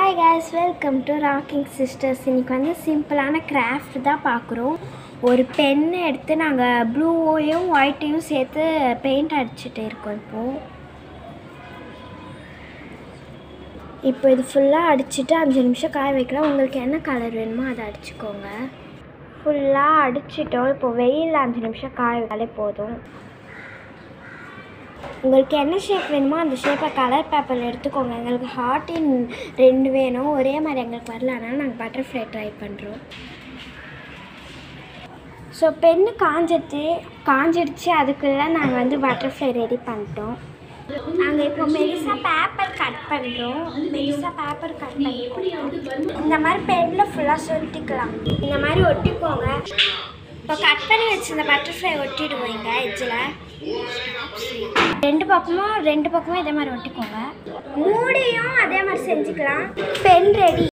hi guys welcome to rocking sisters இன்னைக்கு வந்து சிம்பிளான கிராஃப்ட் தான் பார்க்குறோம் ஒரு பென் எடுத்து நாங்கள் ப்ளூவையும் ஒயிட்டையும் சேர்த்து பெயிண்ட் அடிச்சுட்டு இருக்கோம் இப்போது இப்போ இது ஃபுல்லாக அடிச்சுட்டு அஞ்சு நிமிஷம் காய வைக்கலாம் உங்களுக்கு என்ன கலர் வேணுமோ அதை அடிச்சுக்கோங்க ஃபுல்லாக அடிச்சிட்டோம் இப்போ வெயில் அஞ்சு நிமிஷம் காய வைத்தாலே போதும் உங்களுக்கு என்ன ஷேப் வேணுமோ அந்த ஷேப்பை கலர் பேப்பரில் எடுத்துக்கோங்க எங்களுக்கு ஹார்ட்டின் ரெண்டு வேணும் ஒரே மாதிரி எங்களுக்கு வரல அதனால் நாங்கள் பட்டர்ஃப்ளை ட்ரை பண்ணுறோம் ஸோ பென்னு காஞ்சிடுச்சு காஞ்சிடுச்சு அதுக்குள்ளே நாங்கள் வந்து பட்டர்ஃப்ளை ரெடி பண்ணிட்டோம் நாங்கள் இப்போ மெலிசாக பேப்பர் கட் பண்ணுறோம் மெலிசாக பேப்பர் கட் பண்ணிக்கிறோம் இந்த மாதிரி பெனில் ஃபுல்லாக சுருட்டிக்கலாம் இந்த மாதிரி ஒட்டிக்கோங்க இப்போ கட் பண்ணி வச்சிருந்த பட்டர்ஃப்ளை ஒட்டிடுவோம் இங்கே எட்ஜில் ரெண்டு பக்கமும் ரெண்டு பக்கமும் இதே மாதிரி ஒட்டிக்கோங்க மூடியும் அதே மாதிரி செஞ்சுக்கலாம் பென் ரெடி